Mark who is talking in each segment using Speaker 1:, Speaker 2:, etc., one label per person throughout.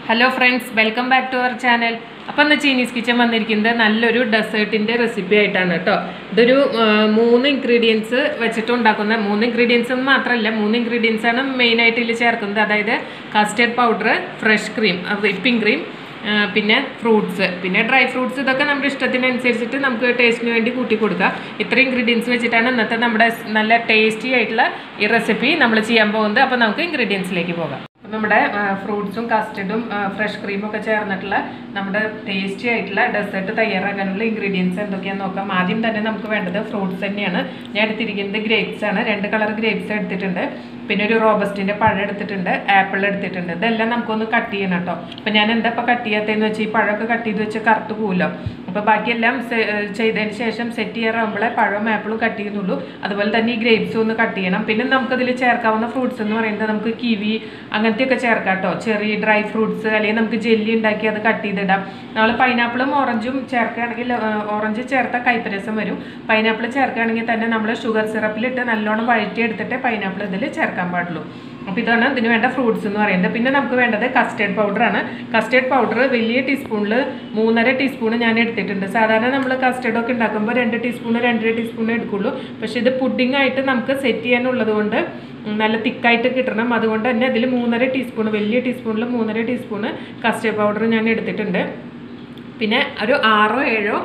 Speaker 1: hello friends welcome back to our channel അപ്പം ഇന്ന് Chinese kitchen വന്നിരിക്കുന്നത് നല്ലൊരു ഡെസേർട്ടിൻ്റെ റെസിപ്പി ആയിട്ടാണ് കേട്ടോ ഇതൊരു ആ, മൂന്ന് ഇൻഗ്രീഡിയൻസ് വെച്ചിട്ട് ഉണ്ടാക്കുന്ന മൂന്ന് ഇൻഗ്രീഡിയൻസ് എന്ന് മാത്രമല്ല മൂന്ന് ഇൻഗ്രീഡിയൻസ് ആണ് മെയിനായിട്ട് ഇതിൽ ചേർക്കുന്നത് അതായത് custard powder fresh cream whipping cream പിന്നെ ഫ്രൂട്ട്സ് പിന്നെ ഡ്രൈ ഫ്രൂട്ട്സ് ഇതൊക്കെ നമ്മുടെ ഇഷ്ടത്തിനനുസരിച്ചിട്ട് നമുക്ക് ടേസ്റ്റിന് വേണ്ടി കൂട്ടി കൊടുക്കുക ഇത്ര ഇൻഗ്രീഡിയൻസ് വെച്ചിട്ടാണ് ഇന്നത്തെ നമ്മുടെ സ് നല്ല ടേസ്റ്റി ആയിട്ടുള്ള ഈ റെസിപ്പി നമ്മൾ ചെയ്യാൻ പോകുന്നത് അപ്പോൾ നമുക്ക് ഇൻഗ്രീഡിയൻസിലേക്ക് പോകാം അപ്പം നമ്മുടെ ഫ്രൂട്ട്സും കസ്റ്റർഡും ഫ്രഷ് ക്രീമും ഒക്കെ ചേർന്നിട്ടുള്ള നമ്മുടെ ടേസ്റ്റി ആയിട്ടുള്ള ഡെസേർട്ട് തയ്യാറാക്കാനുള്ള ഇൻഗ്രീഡിയൻസ് എന്തൊക്കെയാണെന്ന് നോക്കാം ആദ്യം തന്നെ നമുക്ക് വേണ്ടത് ഫ്രൂട്ട്സ് തന്നെയാണ് ഞാൻ എടുത്തിരിക്കുന്നത് grapes ആണ് രണ്ട് കളർ ഗ്രേപ്സ് എടുത്തിട്ടുണ്ട് പിന്നെ ഒരു റോബസ്റ്റിൻ്റെ പഴം എടുത്തിട്ടുണ്ട് ആപ്പിൾ എടുത്തിട്ടുണ്ട് ഇതെല്ലാം നമുക്കൊന്ന് കട്ട് ചെയ്യണം കേട്ടോ അപ്പം ഞാൻ എന്താ ഇപ്പോൾ കട്ട് ചെയ്യാത്തതെന്ന് വെച്ചാൽ ഈ പഴമൊക്കെ കട്ട് ചെയ്ത് വെച്ച് കറുത്ത് പോകുമല്ലോ അപ്പോൾ ബാക്കിയെല്ലാം സെ- ഏഹ് ചെയ്തതിന് ശേഷം സെറ്റ് ചെയ്യാറാകുമ്പോഴേ പഴവും ആപ്പിളും കട്ട് ചെയ്യുന്നുള്ളൂ അതുപോലെ തന്നെ ഈ ഗ്രേപ്സും ഒന്ന് കട്ട് ചെയ്യണം പിന്നെ നമുക്കതിൽ ചേർക്കാവുന്ന ഫ്രൂട്ട്സ് എന്ന് പറയുന്നത് നമുക്ക് കിവി അങ്ങനത്തെയൊക്കെ ചേർക്കാം കേട്ടോ ചെറിയ ഡ്രൈ ഫ്രൂട്ട്സ് അല്ലെങ്കിൽ നമുക്ക് ജെല്ലി ഉണ്ടാക്കി അത് കട്ട് ചെയ്തിടാം നമ്മൾ പൈനാപ്പിളും ഓറഞ്ചും ചേർക്കുകയാണെങ്കിൽ ഓറഞ്ച് ചേർത്താൽ കൈപ്പരസം വരും പൈനാപ്പിൾ ചേർക്കുകയാണെങ്കിൽ തന്നെ നമ്മൾ ഷുഗർ സിറപ്പിലിട്ട് നല്ലോണം വഴറ്റി എടുത്തിട്ട് പൈനാപ്പിൾ ഇതിൽ ചേർക്കാൻ പാടുള്ളൂ അപ്പോൾ ഇതാണ് ഇതിന് വേണ്ട ഫ്രൂട്ട്സ് എന്ന് പറയുന്നത് പിന്നെ നമുക്ക് വേണ്ടത് കസ്റ്റേർഡ് പൗഡറാണ് കസ്റ്റേർഡ് പൗഡർ വലിയ ടീസ്പൂണിൽ മൂന്നര ടീസ്പൂൺ ഞാൻ എടുത്തിട്ടുണ്ട് സാധാരണ നമ്മൾ കസ്റ്റേർഡ് ഒക്കെ ഉണ്ടാക്കുമ്പോൾ രണ്ട് ടീസ്പൂൺ രണ്ടര ടീസ്പൂൺ എടുക്കുള്ളൂ പക്ഷേ ഇത് പുഡിംഗ് ആയിട്ട് നമുക്ക് സെറ്റ് ചെയ്യാനുള്ളത് കൊണ്ട് നല്ല തിക്കായിട്ട് കിട്ടണം അതുകൊണ്ട് തന്നെ അതിൽ മൂന്നര ടീസ്പൂൺ വലിയ ടീസ്പൂണിൽ മൂന്നര ടീസ്പൂണ് കസ്റ്റേർഡ് പൗഡർ ഞാൻ എടുത്തിട്ടുണ്ട് പിന്നെ ഒരു ആറോ ഏഴോ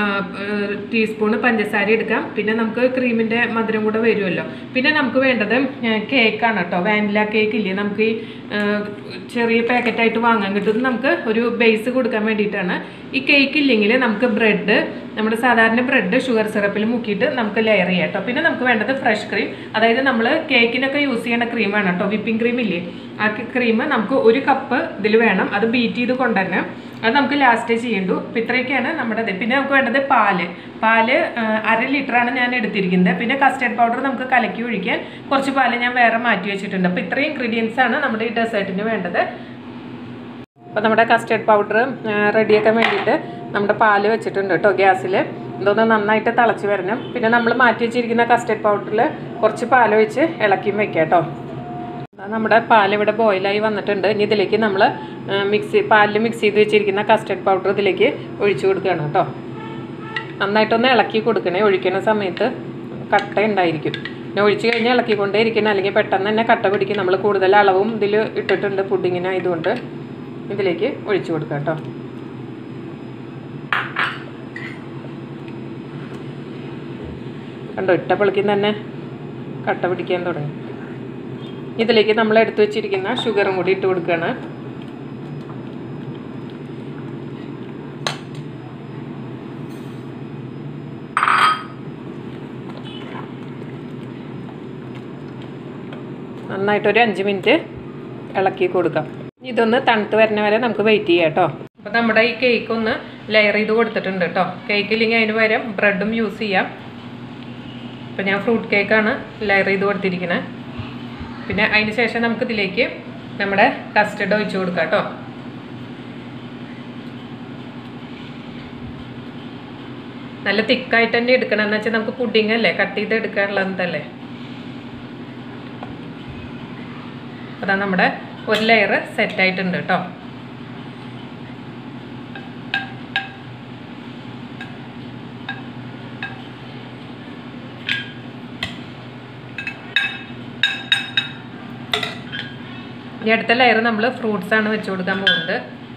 Speaker 1: ടീസ്പൂണ് പഞ്ചസാര എടുക്കാം പിന്നെ നമുക്ക് ക്രീമിൻ്റെ മധുരം കൂടെ വരുമല്ലോ പിന്നെ നമുക്ക് വേണ്ടത് കേക്കാണ് കേട്ടോ വാനില കേക്ക് ഇല്ലേ നമുക്ക് ഈ ആ, ചെറിയ പാക്കറ്റായിട്ട് വാങ്ങാൻ കിട്ടും ഇത് നമുക്ക് ഒരു ബേസ് കൊടുക്കാൻ വേണ്ടിയിട്ടാണ് ഈ കേക്ക് ഇല്ലെങ്കിൽ നമുക്ക് ബ്രെഡ് നമ്മുടെ സാധാരണ ബ്രെഡ് ഷുഗർ സിറപ്പിൽ മുക്കിയിട്ട് നമുക്ക് ലെയർ ചെയ്യാം കേട്ടോ പിന്നെ നമുക്ക് വേണ്ടത് ഫ്രഷ് ക്രീം അതായത് നമ്മൾ കേക്കിനൊക്കെ യൂസ് ചെയ്യുന്ന ക്രീമാണ് കേട്ടോ വിപ്പിംഗ് ക്രീം ഇല്ലേ ആ ക്രീം നമുക്ക് ഒരു കപ്പ് ഇതിൽ വേണം അത് ബീറ്റ് ചെയ്ത് കൊണ്ടുതന്നെ അത് നമുക്ക് ലാസ്റ്റ് ചെയ്യണ്ടു അപ്പം ഇത്രയൊക്കെയാണ് നമ്മുടെ ഇത് പിന്നെ നമുക്ക് വേണ്ടത് പാല് പാല് ആ, അര ലിറ്ററാണ് ഞാൻ എടുത്തിരിക്കുന്നത് പിന്നെ കസ്റ്റർഡ് പൗഡർ നമുക്ക് കലക്കി ഒഴിക്കാൻ കുറച്ച് പാല് ഞാൻ വേറെ മാറ്റി വെച്ചിട്ടുണ്ട് അപ്പോൾ ഇത്രയും ഇൻഗ്രീഡിയൻസ് ആണ് നമ്മുടെ ഈ ഡെസേർട്ടിന് വേണ്ടത് അപ്പോൾ നമ്മുടെ കസ്റ്റർഡ് പൗഡർ റെഡിയാക്കാൻ വേണ്ടിയിട്ട് നമ്മുടെ പാല് വെച്ചിട്ടുണ്ട് കേട്ടോ ഗ്യാസിൽ ഇതൊന്ന് നന്നായിട്ട് തിളച്ച് വരണം പിന്നെ നമ്മൾ മാറ്റി വെച്ചിരിക്കുന്ന കസ്റ്റർഡ് പൗഡറിൽ കുറച്ച് പാലൊഴിച്ച് ഇളക്കിയും വെക്കാം കേട്ടോ ദാ നമ്മുടെ പാൽ ഇവിടെ ബോയിലായി വന്നിട്ടുണ്ട് ഇനി ഇതിലേക്ക് നമ്മൾ മിക്സി പാലിൽ മിക്സ് ചെയ്ത് വെച്ചിരിക്കുന്ന കസ്റ്റർഡ് പൗഡർ ഇതിലേക്ക് ഒഴിച്ചു കൊടുക്കുകയാണ് കേട്ടോ നന്നായിട്ടൊന്ന് ഇളക്കി കൊടുക്കണേ ഒഴിക്കുന്ന സമയത്ത് കട്ട ഉണ്ടായിരിക്കും പിന്നെ ഒഴിച്ച് കഴിഞ്ഞാൽ ഇളക്കിക്കൊണ്ടേ ഇരിക്കണം അല്ലെങ്കിൽ പെട്ടെന്ന് തന്നെ കട്ട പിടിക്കും നമ്മൾ കൂടുതൽ അളവും ഇതിൽ ഇട്ടിട്ടുണ്ട് പുഡിങ്ങിനായതുകൊണ്ട് ഇതിലേക്ക് ഒഴിച്ചു കൊടുക്കാം കേട്ടോ കണ്ടോ ഇട്ട പൊളിക്കും തന്നെ കട്ട പിടിക്കാൻ തുടങ്ങി ഇതിലേക്ക് നമ്മൾ എടുത്തു വെച്ചിരിക്കുന്ന ഷുഗറും കൂടി ഇട്ട് കൊടുക്കുകയാണ് നന്നായിട്ടൊരു അഞ്ച് മിനിറ്റ് ഇളക്കി കൊടുക്കാം ഇതൊന്ന് തണുത്ത് വരുന്ന വരെ നമുക്ക് വെയിറ്റ് ചെയ്യാം കേട്ടോ അപ്പോൾ നമ്മുടെ ഈ കേക്ക് ഒന്ന് ലെയർ ചെയ്ത് കൊടുത്തിട്ടുണ്ട് കേട്ടോ കേക്ക് ഇല്ലെങ്കിൽ അതിന് പകരം ബ്രെഡും യൂസ് ചെയ്യാം അപ്പോൾ ഞാൻ ഫ്രൂട്ട് കേക്കാണ് ലെയർ ചെയ്ത് കൊടുത്തിരിക്കുന്നത് പിന്നെ അതിന് ശേഷം നമുക്ക് ഇതിലേക്ക് നമ്മുടെ കസ്റ്റർഡ് ഒഴിച്ച് കൊടുക്കാം കേട്ടോ നല്ല തിക്കായിട്ട് തന്നെ എടുക്കണം എന്ന് വെച്ചാൽ നമുക്ക് പുഡിംഗ് അല്ലേ കട്ട് ചെയ്ത് എടുക്കാനുള്ളതല്ലേ അതാ നമ്മുടെ ഒരു ലെയർ സെറ്റ് ആയിട്ടുണ്ട് കേട്ടോ ഇനി അടുത്ത ലെയർ നമ്മൾ ഫ്രൂട്ട്സ് ആണ് വെച്ച് കൊടുക്കാൻ പോകുന്നത്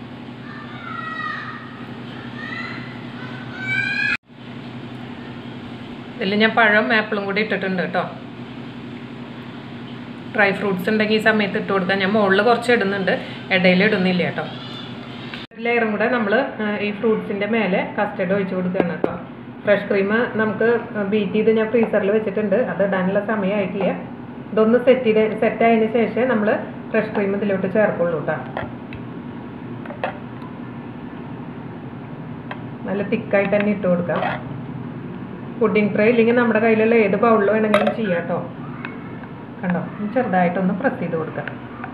Speaker 1: ഇതിൽ ഞാൻ പഴം ആപ്പിളും കൂടി ഇട്ടിട്ടുണ്ട് കേട്ടോ ഡ്രൈ ഫ്രൂട്ട്സ് ഉണ്ടെങ്കിൽ ഈ സമയത്ത് ഇട്ട് കൊടുക്കാം ഞാൻ മുകളിൽ കുറച്ച് ഇടുന്നുണ്ട് ഇടയിൽ ഇടുന്നില്ല കേട്ടോ ലെയറും കൂടെ നമ്മൾ ഈ ഫ്രൂട്ട്സിൻ്റെ മേലെ കസ്റ്റർഡ് ഒഴിച്ച് കൊടുക്കുകയാണ് കേട്ടോ ഫ്രഷ് ക്രീം നമുക്ക് ബീറ്റ് ചെയ്ത് ഞാൻ ഫ്രീസറിൽ വെച്ചിട്ടുണ്ട് അത് ഇടാനുള്ള സമയമായിട്ടില്ല ഇതൊന്ന് സെറ്റ് ചെയ്ത് സെറ്റ് ആയതിന് ശേഷം നമ്മൾ ഫ്രഷ് ക്രീം ഇതിലോട്ട് ചേർക്കുള്ളൂ കേട്ടോ നല്ല തിക്കായിട്ട് തന്നെ ഇട്ട് കൊടുക്കാം പുഡിംഗ് ട്രേ ഇല്ലെങ്കിൽ നമ്മുടെ കയ്യിലുള്ള ഏത് ബൗളിൽ വേണമെങ്കിലും ചെയ്യാം കേട്ടോ കണ്ടോ ഇനി ചെറുതായിട്ടൊന്ന് പ്രസ് ചെയ്ത് കൊടുക്കാം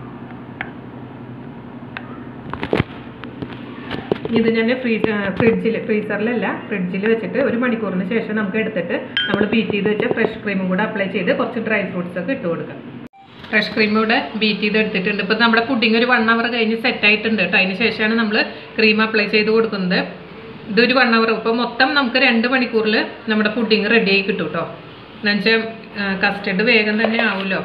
Speaker 1: ഇത് ഞാൻ ഫ്രീസ് ഫ്രിഡ്ജിൽ ഫ്രീസറിലല്ല ഫ്രിഡ്ജിൽ വെച്ചിട്ട് ഒരു മണിക്കൂറിന് ശേഷം നമുക്ക് എടുത്തിട്ട് നമ്മൾ ബീറ്റ് ചെയ്ത് വെച്ച ഫ്രഷ് ക്രീമും കൂടെ അപ്ലൈ ചെയ്ത് കുറച്ച് ഡ്രൈ ഫ്രൂട്ട്സ് ഒക്കെ ഇട്ട് കൊടുക്കാം ഫ്രഷ് ക്രീം ഇവിടെ ബീറ്റ് ചെയ്ത് എടുത്തിട്ടുണ്ട് ഇപ്പം നമ്മുടെ പുഡിംഗ് ഒരു വൺ അവർ കഴിഞ്ഞ് സെറ്റ് ആയിട്ടുണ്ട് കേട്ടോ അതിന് ശേഷമാണ് നമ്മൾ ക്രീം അപ്ലൈ ചെയ്ത് കൊടുക്കുന്നത് ഇതൊരു വൺ അവർ ഇപ്പോൾ മൊത്തം നമുക്ക് രണ്ട് മണിക്കൂറിൽ നമ്മുടെ പുഡിംഗ് റെഡി ആയി കിട്ടും കേട്ടോ എന്നുവെച്ചാൽ കസ്റ്റർഡ് വേഗം തന്നെ ആവുമല്ലോ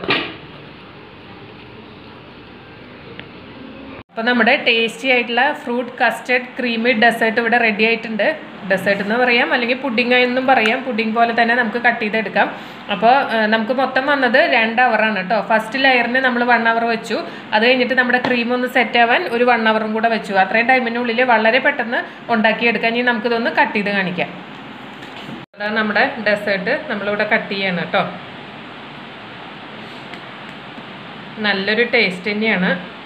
Speaker 1: അപ്പോൾ നമ്മുടെ ടേസ്റ്റി ആയിട്ടുള്ള ഫ്രൂട്ട് കസ്റ്റർഡ് ക്രീമി ഡെസേർട്ട് ഇവിടെ റെഡി ആയിട്ടുണ്ട് ഡെസേർട്ട് എന്ന് പറയാം അല്ലെങ്കിൽ പുഡിംഗ് എന്നും പറയാം പുഡിംഗ് പോലെ തന്നെ നമുക്ക് കട്ട് ചെയ്തെടുക്കാം അപ്പോൾ നമുക്ക് മൊത്തം വന്നത് രണ്ട് അവറാണ് കേട്ടോ ഫസ്റ്റ് ലെയറിന് നമ്മൾ വൺ അവർ വെച്ചു അത് കഴിഞ്ഞിട്ട് നമ്മുടെ ക്രീം ഒന്ന് സെറ്റ് ആവാൻ ഒരു വൺ അവറും കൂടെ വെച്ചു അത്രയും ടൈമിനുള്ളിൽ വളരെ പെട്ടെന്ന് ഉണ്ടാക്കിയെടുക്കാൻ ഇനി നമുക്കിതൊന്ന് കട്ട് ചെയ്ത് കാണിക്കാം അതാണ് നമ്മുടെ ഡെസേർട്ട് നമ്മളിവിടെ കട്ട് ചെയ്യണം കേട്ടോ നല്ലൊരു ടേസ്റ്റ് തന്നെയാണ്